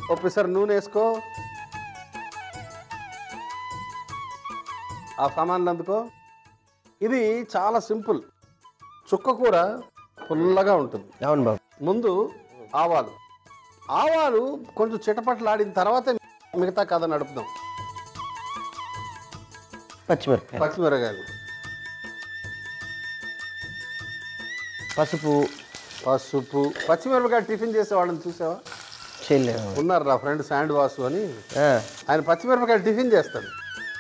ఒక్కసారి నూనె వేసుకో ఆ సామాన్లు అందుకో ఇది చాలా సింపుల్ చుక్క కూర పుల్లగా ఉంటుంది అవును బాబు ముందు ఆవాలు ఆవాలు కొంచెం చిటపట్లాడిన తర్వాత మిగతా కథ నడుపుదాం పచ్చిమిరపకాయ పచ్చిమిరకాయలు పసుపు పసుపు పచ్చిమిరపకాయ టిఫిన్ చేసే వాళ్ళని చూసావా చేయలేదు ఉన్నారు నా ఫ్రెండ్ శాండ్ వాసు అని ఆ, ఆయన పచ్చిమిరపకాయలు టిఫిన్ చేస్తాడు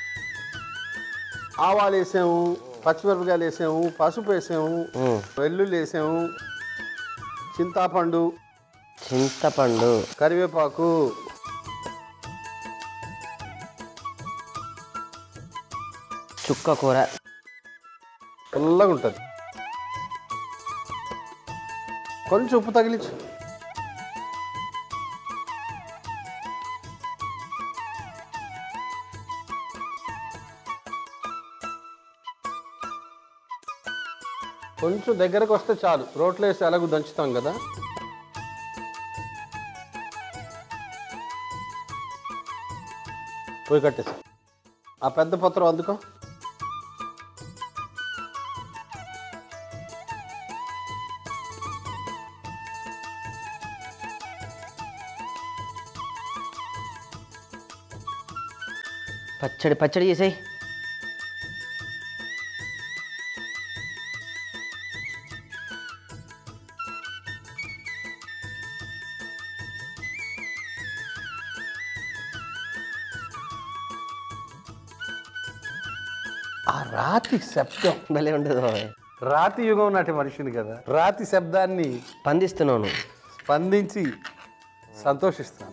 ఆవాలు వేసాము పచ్చిమిరపకాయలు వేసాము పసుపు వేసాము ఉమ్. వెల్లుల్లి వేసాము చింతాపండు చింతపండు కరివేపాకు చుక్క కూర పుల్లగా ఉంటుంది కొంచెం ఉప్పు తగిలించు కొంచెం దగ్గరకు వస్తే చాలు రోట్లో వేసి ఎలాగో దంచుతాం కదా పోయి కట్టేసి ఆ పెద్ద పత్రం అందుకో పచ్చడి పచ్చడి చేసాయి ఆ రాతి శబ్దం భలే ఉంటుంది బాబాయ్ రాతి యుగం నాటి మనిషిని కదా రాతి శబ్దాన్ని స్పందిస్తున్నాను స్పందించి సంతోషిస్తాను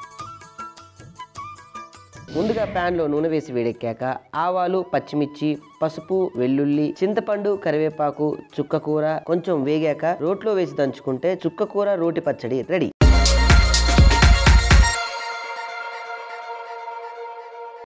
ముందుగా ప్యాన్లో నూనె వేసి వేడెక్కాక ఆవాలు పచ్చిమిర్చి పసుపు వెల్లుల్లి చింతపండు కరివేపాకు చుక్క కూర కొంచెం వేగాక రోట్లో వేసి దంచుకుంటే చుక్క కూర రోటి పచ్చడి రెడీ